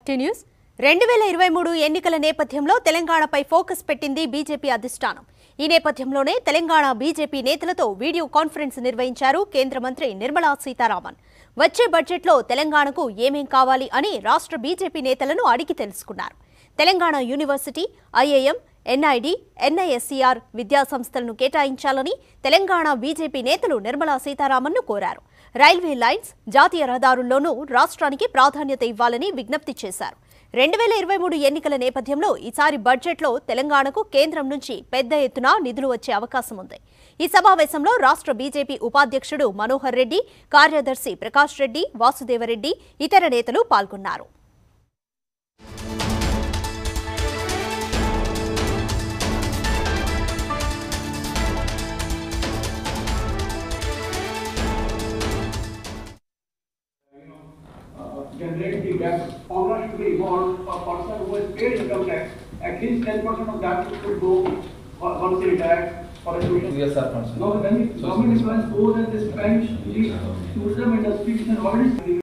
To news రెండు వేల ఇరవై మూడు ఎన్నికల నేపథ్యంలో తెలంగాణపై ఫోకస్ పెట్టింది బీజేపీ అధిష్టానం ఈ నేపథ్యంలోనే తెలంగాణ బీజేపీ నేతలతో వీడియో కాన్ఫరెన్స్ నిర్వహించారు కేంద్ర మంత్రి నిర్మలా సీతారామన్ వచ్చే బడ్జెట్లో తెలంగాణకు ఏమేం కావాలి అని రాష్ట్ర బీజేపీ నేతలను అడిగి తెలుసుకున్నారు Telangana university IIM NID NISCR విద్యా సంస్థలను కేటాయించాలని తెలంగాణ బీజేపీ నేతలు నిర్మలా సీతారామన్ను కోరారు రైల్వే లైన్స్ జాతీయ రహదారుల్లోనూ రాష్ట్రానికి ప్రాధాన్యత ఇవ్వాలని విజ్ఞప్తి చేశారు రెండు వేల ఇరవై మూడు ఎన్నికల నేపథ్యంలో ఈసారి బడ్జెట్లో తెలంగాణకు కేంద్రం నుంచి పెద్ద ఎత్తున నిధులు వచ్చే అవకాశం ఉంది ఈ సమావేశంలో రాష్ట్ర బీజేపీ ఉపాధ్యక్షుడు మనోహర్ రెడ్డి కార్యదర్శి ప్రకాష్ రెడ్డి వాసుదేవరెడ్డి ఇతర నేతలు పాల్గొన్నారు uh, generate the gap, formula should be evolved for person who has paid income tax, at least ten percent of that should go uh, once they retire for a tuition. Yes, sir, Councillor. Now, when the government employees go and they spend the tourism industry, which is already